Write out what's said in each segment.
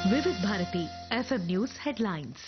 Vividh Bharati FM news headlines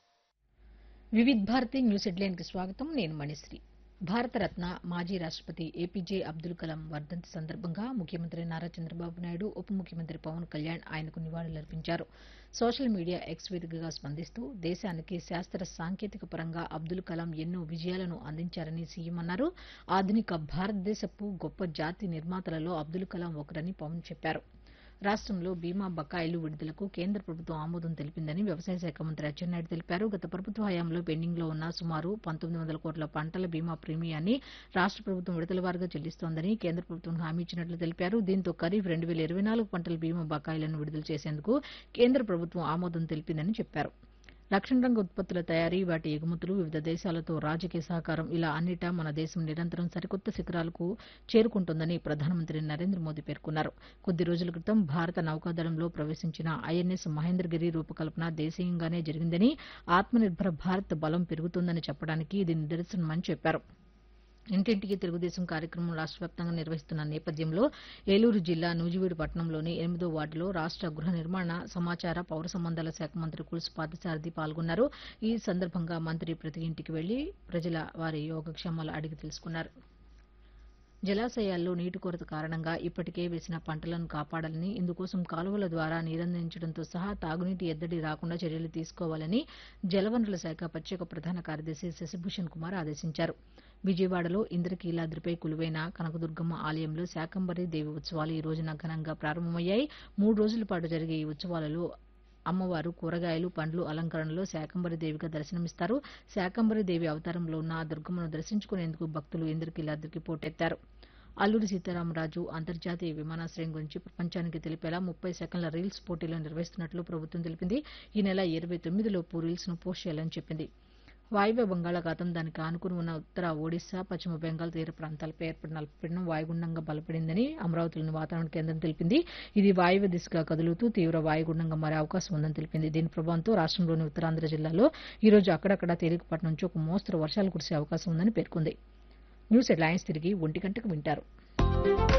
Vividh Bharati news హెడ్లైన్కి స్వాగతం నేను మణిశ్రీ భారతరత్న మాజీ రాష్ట్రపతి ఏపీజే అబ్దుల్ కలాం వర్ధంతి సందర్భంగా ముఖ్యమంత్రి నారా చంద్రబాబు నాయుడు ఉప ముఖ్యమంత్రి పవన్ కళ్యాణ్ ఆయనకు నివాళులర్పించారు సోషల్ మీడియా ఎక్స్ వేదికగా స్పందిస్తూ దేశానికి శాస్త్ర సాంకేతిక పరంగా అబ్దుల్ కలాం ఎన్నో విజయాలను అందించారని సీఎం అన్నారు ఆధునిక భారతదేశపు గొప్ప జాతి నిర్మాతలలో అబ్దుల్ కలాం ఒకరని పవన్ చెప్పారు రాష్ట్రంలో బీమా బకాయిలు విడుదలకు కేంద్ర ప్రభుత్వం ఆమోదం తెలిపిందని వ్యవసాయ శాఖ మంత్రి అచ్చెన్నాయుడు తెలిపారు గత ప్రభుత్వ హయాంలో పెండింగ్ లో ఉన్న సుమారు పంతొమ్మిది వందల కోట్ల పంటల బీమా ప్రీమియాన్ని రాష్ట్ర ప్రభుత్వం విడతల వారీగా చెల్లిస్తోందని కేంద్ర ప్రభుత్వం హామీ ఇచ్చినట్లు తెలిపారు దీంతో ఖరీఫ్ రెండు వేల ఇరవై నాలుగు పంటల బీమా బకాయిలను విడుదల చేసేందుకు కేంద్ర ప్రభుత్వం ఆమోదం తెలిపిందని చెప్పారు రక్షణ రంగ ఉత్పత్తుల తయారీ వాటి ఎగుమతులు వివిధ దేశాలతో రాజకీయ సహకారం ఇలా అన్నిటా మన దేశం నిరంతరం సరికొత్త శిఖరాలకు చేరుకుంటోందని ప్రధానమంత్రి నరేంద్ర మోదీ పేర్కొన్నారు కొద్ది రోజుల క్రితం భారత నౌకాదళంలో ప్రవేశించిన ఐఎన్ఎస్ మహేంద్రగిరి రూపకల్పన దేశీయంగానే జరిగిందని ఆత్మనిర్భర భారత్ బలం పెరుగుతుందని చెప్పడానికి ఇది నిదర్శనమని చెప్పారు ఇంటింటికి తెలుగుదేశం కార్యక్రమం రాష్ట్ర వ్యాప్తంగా నిర్వహిస్తున్న నేపథ్యంలో ఏలూరు జిల్లా నూజివీడు పట్టణంలోని ఎనిమిదో వార్డులో రాష్ట్ర గృహ నిర్మాణ సమాచార పౌర సంబంధాల శాఖ మంత్రి కుల్స్ పార్థసారథి పాల్గొన్నారు ఈ సందర్భంగా మంత్రి ప్రతి ఇంటికి వెళ్లి ప్రజల వారి యోగక్షేమాలు అడిగి తెలుసుకున్నారు జలాశయాల్లో నీటి కొరత కారణంగా ఇప్పటికే వేసిన పంటలను కాపాడాలని ఇందుకోసం కాలువల ద్వారా నీరందించడంతో సహా తాగునీటి ఎద్దడి రాకుండా చర్యలు తీసుకోవాలని జలవనరుల శాఖ ప్రత్యేక ప్రధాన కార్యదర్శి శశిభూషణ్ కుమార్ ఆదేశించారు విజయవాడలో ఇంద్రకీలాద్రిపై కొలువైన కనకదుర్గమ్మ ఆలయంలో శాకంబరి దేవి ఉత్సవాలు ఈ రోజున ఘనంగా ప్రారంభమయ్యాయి మూడు రోజుల పాటు జరిగే ఈ ఉత్సవాలలో అమ్మవారు కూరగాయలు పండ్లు అలంకరణలో శాకంబరి దేవిగా దర్శనమిస్తారు శాకంబరి దేవి అవతారంలో ఉన్న ఆ దుర్గమ్మను దర్శించుకునేందుకు భక్తులు ఇంద్రకీలాద్రికి పోటెత్తారు అల్లూరి సీతారామరాజు అంతర్జాతీయ విమానాశ్రయం గురించి ప్రపంచానికి తెలిపేలా ముప్పై సెకండ్ల రీల్స్ పోటీలు నిర్వహిస్తున్నట్లు ప్రభుత్వం తెలిపింది ఈ నెల ఇరవై తొమ్మిదిలోపు రీల్స్ ను పోస్ట్ చేయాలని చెప్పింది వాయువ్య బంగాళాఖాతం దానికి ఆనుకుని ఉన్న ఉత్తర ఒడిశా పశ్చిమ బెంగాల్ తీర ప్రాంతాలపై ఏర్పడిన అల్పపీడనం వాయుగుండంగా బలపడిందని అమరావతిలోని వాతావరణ కేంద్రం తెలిపింది ఇది వాయువ్య దిశగా కదులుతూ తీవ్ర వాయుగుండంగా మారే అవకాశం ఉందని తెలిపింది దీని ప్రభావంతో రాష్ట్రంలోని ఉత్తరాంధ్ర జిల్లాలో ఈ రోజు అక్కడక్కడ తేలికపాటి నుంచి ఒక మోస్తరు వర్షాలు కురిసే అవకాశం ఉందని పేర్కొంది న్యూస్ హెడ్లైన్స్ తిరిగి ఒంటి గంటకు వింటారు